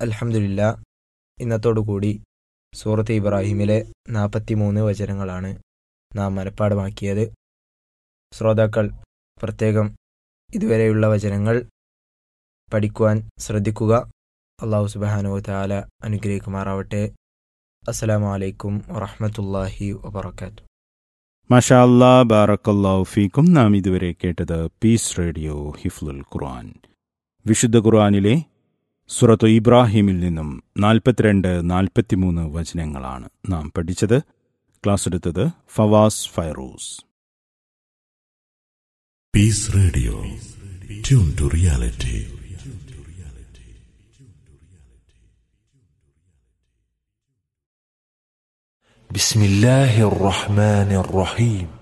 അൽഹംദുലില്ല ഇന്നത്തോടുകൂടി സൂറത്ത് ഇബ്രാഹിമിലെ നാൽപ്പത്തി മൂന്ന് വചനങ്ങളാണ് നാം മനഃപ്പാടമാക്കിയത് ശ്രോതാക്കൾ പ്രത്യേകം ഇതുവരെയുള്ള വചനങ്ങൾ പഠിക്കുവാൻ ശ്രദ്ധിക്കുക അള്ളാഹു സുബാനു താല അനുഗ്രഹിക്കുമാറാവട്ടെ അസ്സലാമു അലൈക്കും വറഹമത്തല്ലാഹി വബർക്കാത്തു മാഷാ അല്ലാ ബാറക്കല്ലാഹു ഫീക്കും നാം ഇതുവരെ കേട്ടത് പീസ് റേഡിയോ ഹിഫ്ലുൽ ഖുർആൻ വിശുദ്ധ ഖുർആനിലെ സുറത്തു ഇബ്രാഹിമിൽ നിന്നും നാൽപ്പത്തിരണ്ട് നാൽപ്പത്തിമൂന്ന് വചനങ്ങളാണ് നാം പഠിച്ചത് ക്ലാസ് എടുത്തത് Fawaz Fairuz Peace Radio. Tune to reality. بسم الله الرحمن الرحيم